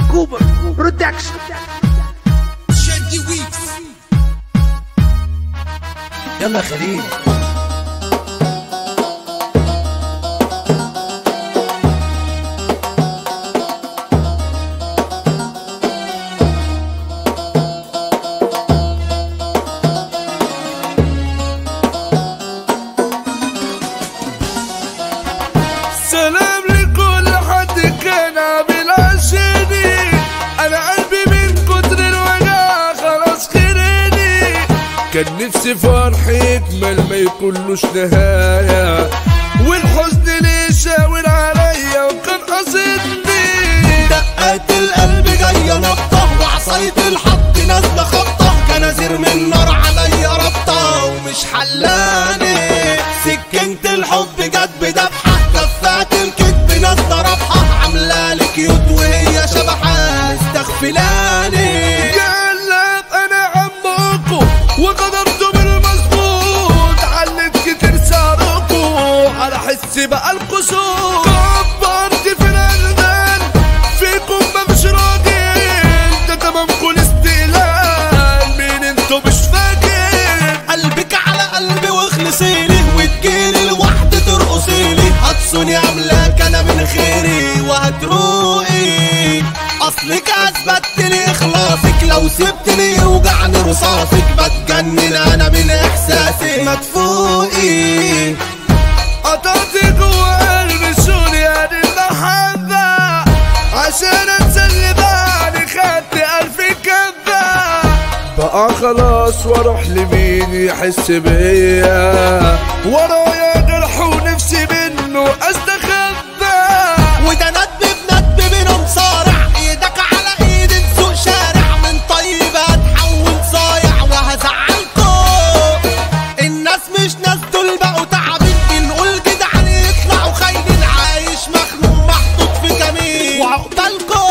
كوبر برودكشن شادي ويكس يلا خليل سلام لكل حد كان عامل عشاني انا قلبي من كتر الوجع خلاص خيراني كان نفسي فرح يكمل ما يكونلوش نهاية والحزن ليه شاور عليا وكان قصدني دقات القلب جاية نبطة وعصاية الحط نازلة خبطة جنازير من نار عليا ربطة ومش حلاني سكينة الحب جت بدبحة كفات الكذب نازلة رابحة عاملة لي كيوت وهي شبحة استغفلاني قلب انا عمكم وقدرت بالمظبوط علت كتير سعركم على حس بقى القصور كبرت في الاذان فيكم ما مش راجل ده تمامكم الاستقلال مين انتوا مش فاكر قلبك على قلبي واخلصيلي وتجيلي لوحدي ترقصيلي هتصوني املاك انا من خيري وهتروقي اصلك اثبتت لي اخلاصك لو سبتني يوجعني رصاصك بتجنن انا من احساسك ما تفوقي قطعت جوا قلبي شريان المحبة عشان انسى اللي بعدي خدت الف كبة بقى خلاص واروح لمين يحس بيا ورايا جرح ونفسي منه استخبى وده ندب بندب بينا مصارع ايدك على ايد نسوق شارع من طيب هتحول صايع وهزعلكم الناس مش ناس دول بقوا تعبين بنقول جدعان يطلعوا خاينين عايش مخنوق محطوط في كمين وعقبالكم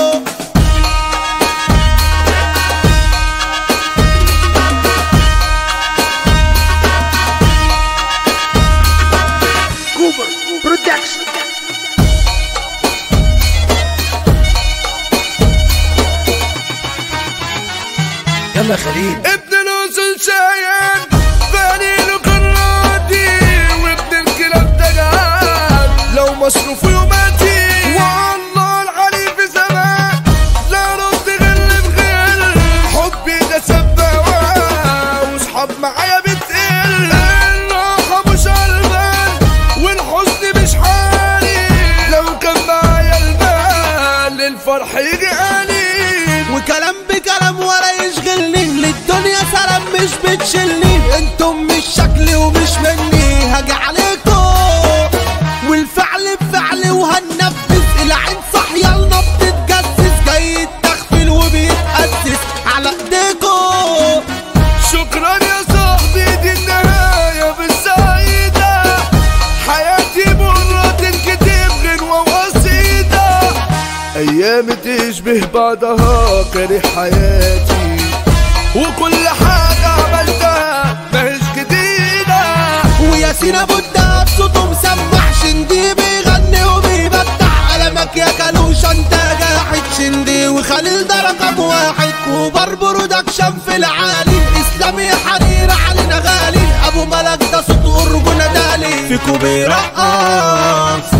كوبر برودكشن يلا خليل ابن الوصل شايان بني له كراتي وابن الكلاب تجار لو مصروفه يوماتي والله العلي في زمان لا رد غل بغل حبي ده سباوة وصحاب معايا بتقل الراحة مش قلبان والحزن مش حالي لو كان معايا المال الفرح يجي قليل وكلام بكلام ولا يشغلني للدنيا سلام مش بتشيلني انتم مش شكلي ومش مني هاجي عليكم والفعل بفعل وهننفذ العين صاحية النبض تتجسس جاي التخفيل وبيتأسس على ايديكم شكرا يا صاحبي دي النهاية بالسعيدة حياتي مرة تنكتب غنوة وقصيدة أيام تشبه بعضها كاره حياتي وكل حاجة عملتها ماهيش جديدة وياسين ابو الدهب صوته مسمع شندي بيغني وبيبدع قلمك يا كالوش انت جاحد شندي وخليل ده رقم واحد كوبر برودكشن في العالي اسلامي حرير علينا غالي ابو ملك ده صوت ارجو ندالي في كوبي رقص